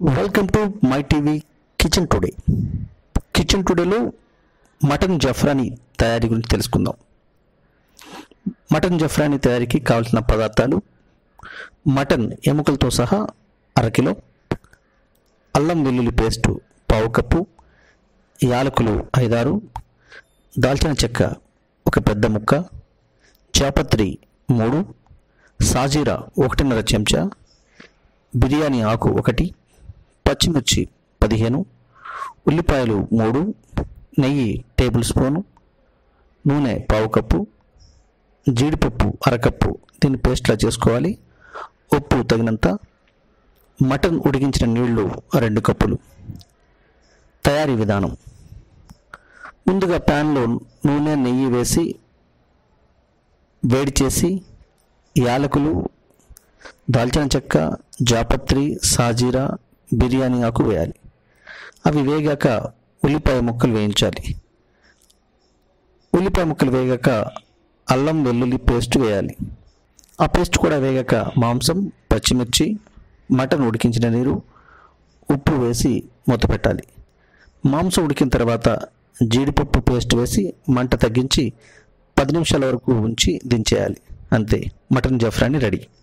welcome to my TV kitchen today kitchen టుడేలో mutton zafrani తయారీ గురించి తెలుసుకుందాం మటన్ జఫ్రాని తయారీకి కావాల్సిన పదార్థాలు మటన్ ఎముకలతో సహా అరకిలో అల్లం వెల్లుల్లి పేస్టు పావు కప్పు యాలకులు ఐదారు దాల్చిన చెక్క ఒక పెద్ద ముక్క చాపత్రి మూడు సాజీరా ఒకటిన్నర చెంచా బిర్యానీ ఆకు ఒకటి పచ్చిమిర్చి పదిహేను ఉల్లిపాయలు మూడు నెయ్యి టేబుల్ స్పూను నూనె పావు కప్పు జీడిపప్పు అరకప్పు దీన్ని పేస్ట్లా చేసుకోవాలి ఉప్పు తగినంత మటన్ ఉడికించిన నీళ్లు రెండు కప్పులు తయారీ విధానం ముందుగా ప్యాన్లో నూనె నెయ్యి వేసి వేడి చేసి యాలకులు దాల్చిన చెక్క జాపత్రి సాజీరా బిర్యానీ ఆకు వేయాలి అవి వేగాక ఉల్లిపాయ ముక్కలు వేయించాలి ఉల్లిపాయ ముక్కలు వేగాక అల్లం వెల్లుల్లి పేస్ట్ వేయాలి ఆ పేస్ట్ కూడా వేగాక మాంసం పచ్చిమిర్చి మటన్ ఉడికించిన నీరు ఉప్పు వేసి మూత పెట్టాలి మాంసం ఉడికిన తర్వాత జీడిపప్పు పేస్ట్ వేసి మంట తగ్గించి పది నిమిషాల వరకు ఉంచి దించేయాలి అంతే మటన్ జఫ్రాని రెడీ